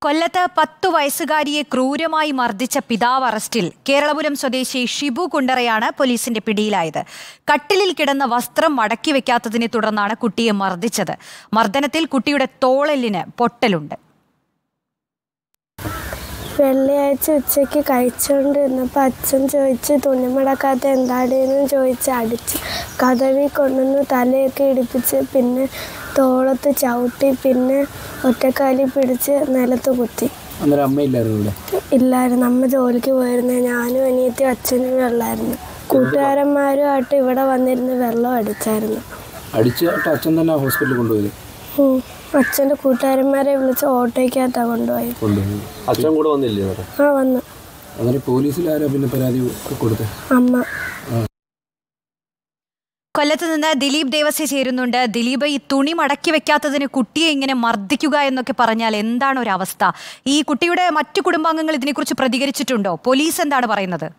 കൊല്ലത്ത് പത്തു വയസ്സുകാരിയെ ക്രൂരമായി മർദ്ദിച്ച പിതാവ് അറസ്റ്റിൽ കേരളപുരം സ്വദേശി ഷിബു കുണ്ടറയാണ് പോലീസിന്റെ പിടിയിലായത് കട്ടിലിൽ കിടന്ന വസ്ത്രം മടക്കി വെക്കാത്തതിനെ തുടർന്നാണ് കുട്ടിയെ മർദ്ദിച്ചത് മർദ്ദനത്തിൽ കുട്ടിയുടെ തോളലിന് പൊട്ടലുണ്ട് വെള്ളിയാഴ്ച ഉച്ചയ്ക്ക് കഴിച്ചുകൊണ്ടിരുന്നപ്പോൾ അച്ഛൻ ചോദിച്ച് തുണിമടക്കാത്ത എന്താടേന്നും ചോദിച്ച് അടിച്ച് കഥവി കൊണ്ടുവന്ന് തലയൊക്കെ ഇടിപ്പിച്ച് പിന്നെ തോളത്ത് ചവിട്ടി പിന്നെ ഒറ്റക്കാലി പിടിച്ച് നിലത്ത് കുത്തി അന്നേരം അമ്മയില്ലായിരുന്നു ഇവിടെ ഇല്ലായിരുന്നു അമ്മ ജോലിക്ക് പോയിരുന്നേ ഞാനും അനിയത്തിയും അച്ഛനും വെള്ളമായിരുന്നു കൂട്ടുകാരന്മാരുമായിട്ട് ഇവിടെ വന്നിരുന്ന് വെള്ളം അടിച്ചായിരുന്നു അടിച്ചിട്ട് അച്ഛൻ തന്നെ ഹോസ്പിറ്റലിൽ കൊണ്ടുപോയത് ഉം. അച്ഛൻ്റെ കൂട്ടുകാരന്മാരെ വിളിച്ച് ഓട്ടോയ്ക്കകത്താണ് കൊണ്ടുപോയി കൊണ്ടുപോയി അച്ഛൻ കൂടെ വന്നില്ലേ അന്നേരം ആ വന്നു അന്നേരം പോലീസിൽ ആരാ പിന്നെ പരാതി കൊടുത്തത് അമ്മ കൊല്ലത്ത് നിന്ന് ദിലീപ് ദേവസ്യ ചേരുന്നുണ്ട് ദിലീപ് ഈ തുണി മടക്കി വെക്കാത്തതിന് കുട്ടിയെ ഇങ്ങനെ മർദ്ദിക്കുക എന്നൊക്കെ പറഞ്ഞാൽ എന്താണ് ഒരു അവസ്ഥ ഈ കുട്ടിയുടെ മറ്റു കുടുംബാംഗങ്ങൾ ഇതിനെക്കുറിച്ച് പ്രതികരിച്ചിട്ടുണ്ടോ പോലീസ് എന്താണ് പറയുന്നത്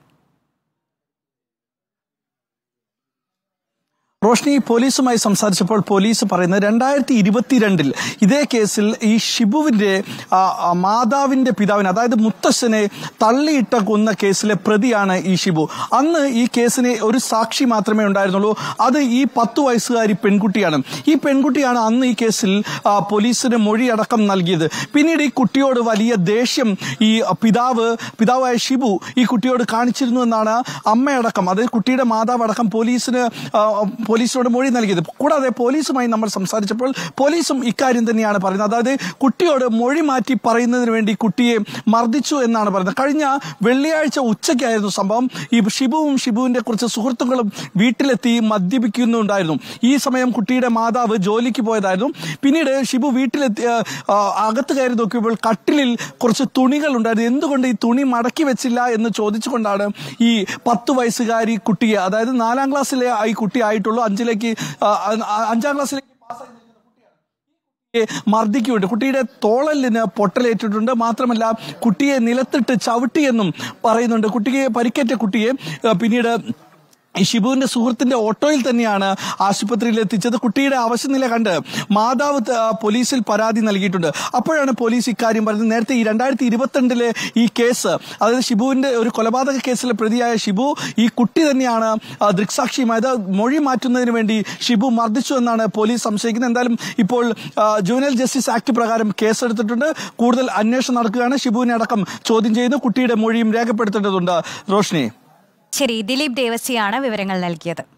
റോഷ്നി പോലീസുമായി സംസാരിച്ചപ്പോൾ പോലീസ് പറയുന്നത് രണ്ടായിരത്തി ഇരുപത്തിരണ്ടിൽ ഇതേ കേസിൽ ഈ ഷിബുവിന്റെ ആ, ആ, മാതാവിന്റെ പിതാവിനെ അതായത് മുത്തശ്ശനെ തള്ളിയിട്ട കൊന്ന കേസിലെ പ്രതിയാണ് ഈ ഷിബു അന്ന് ഈ കേസിന് ഒരു സാക്ഷി മാത്രമേ ഉണ്ടായിരുന്നുള്ളൂ അത് ഈ പത്തു വയസ്സുകാരി പെൺകുട്ടിയാണ് ഈ പെൺകുട്ടിയാണ് അന്ന് ഈ കേസിൽ ആ, പോലീസിന് മൊഴിയടക്കം നൽകിയത് പിന്നീട് ഈ കുട്ടിയോട് വലിയ ദേഷ്യം ഈ പിതാവ് പിതാവായ ഷിബു ഈ കുട്ടിയോട് കാണിച്ചിരുന്നു എന്നാണ് അമ്മയടക്കം അതായത് കുട്ടിയുടെ മാതാവ് അടക്കം പോലീസിന് ആ, പോലീസിനോട് മൊഴി നൽകിയത് കൂടാതെ പോലീസുമായി നമ്മൾ സംസാരിച്ചപ്പോൾ പോലീസും ഇക്കാര്യം തന്നെയാണ് പറയുന്നത് അതായത് കുട്ടിയോട് മൊഴി മാറ്റി പറയുന്നതിന് വേണ്ടി കുട്ടിയെ മർദ്ദിച്ചു എന്നാണ് പറയുന്നത് കഴിഞ്ഞ വെള്ളിയാഴ്ച ഉച്ചയ്ക്കായിരുന്നു സംഭവം ഈ ഷിബുവും ഷിബുവിന്റെ കുറച്ച് സുഹൃത്തുക്കളും വീട്ടിലെത്തി മദ്യപിക്കുന്നുണ്ടായിരുന്നു ഈ സമയം കുട്ടിയുടെ മാതാവ് ജോലിക്ക് പോയതായിരുന്നു പിന്നീട് ഷിബു വീട്ടിലെത്തി ആ, ആ, അകത്ത് കയറി നോക്കിയപ്പോൾ കട്ടിലിൽ കുറച്ച് തുണികൾ ഉണ്ടായിരുന്നു എന്തുകൊണ്ട് ഈ തുണി മടക്കി വെച്ചില്ല എന്ന് ചോദിച്ചുകൊണ്ടാണ് ഈ പത്ത് വയസ്സുകാരി കുട്ടിയെ അതായത് നാലാം ക്ലാസ്സിലെ ഈ കുട്ടി ആയിട്ടുള്ളൂ അഞ്ചിലേക്ക് ആ, ആ, അഞ്ചാം ക്ലാസ്സിലേക്ക് പാസ്സായി നിൽക്കുന്ന കുട്ടിയെ മർദ്ദിക്കുന്നുണ്ട് കുട്ടിയുടെ തോളലിന് പൊട്ടലേറ്റിട്ടുണ്ട് മാത്രമല്ല കുട്ടിയെ നിലത്തിട്ട് ചവിട്ടിയെന്നും പറയുന്നുണ്ട് കുട്ടിയെ പരിക്കേറ്റ കുട്ടിയെ ആ, പിന്നീട് ഈ ഷിബുവിന്റെ സുഹൃത്തിന്റെ ഓട്ടോയിൽ തന്നെയാണ് ആശുപത്രിയിൽ എത്തിച്ചത് കുട്ടിയുടെ അവശനില കണ്ട് മാതാവ് ത- പോലീസിൽ പരാതി നൽകിയിട്ടുണ്ട് അപ്പോഴാണ് പോലീസ് ഇക്കാര്യം പറയുന്നത് നേരത്തെ ഈ രണ്ടായിരത്തി ഇരുപത്തിരണ്ടിലെ ഈ കേസ് അതായത് ഷിബുവിന്റെ ഒരു കൊലപാതക കേസിലെ പ്രതിയായ ഷിബു ഈ കുട്ടി തന്നെയാണ് ആ, ദൃക്സാക്ഷിയുമായത് മൊഴി മാറ്റുന്നതിന് വേണ്ടി ഷിബു മർദ്ദിച്ചു എന്നാണ് പോലീസ് സംശയിക്കുന്നത് എന്തായാലും ഇപ്പോൾ ജുവനൽ ജസ്റ്റിസ് ആക്ട് പ്രകാരം കേസെടുത്തിട്ടുണ്ട് കൂടുതൽ അന്വേഷണം നടക്കുകയാണ് ഷിബുവിനെ അടക്കം ചോദ്യം ചെയ്യുന്നു കുട്ടിയുടെ മൊഴിയും രേഖപ്പെടുത്തേണ്ടതുണ്ട് റോഷ്നി ശരി ദിലീപ് ദേവസ്യാണ് വിവരങ്ങൾ നൽകിയത്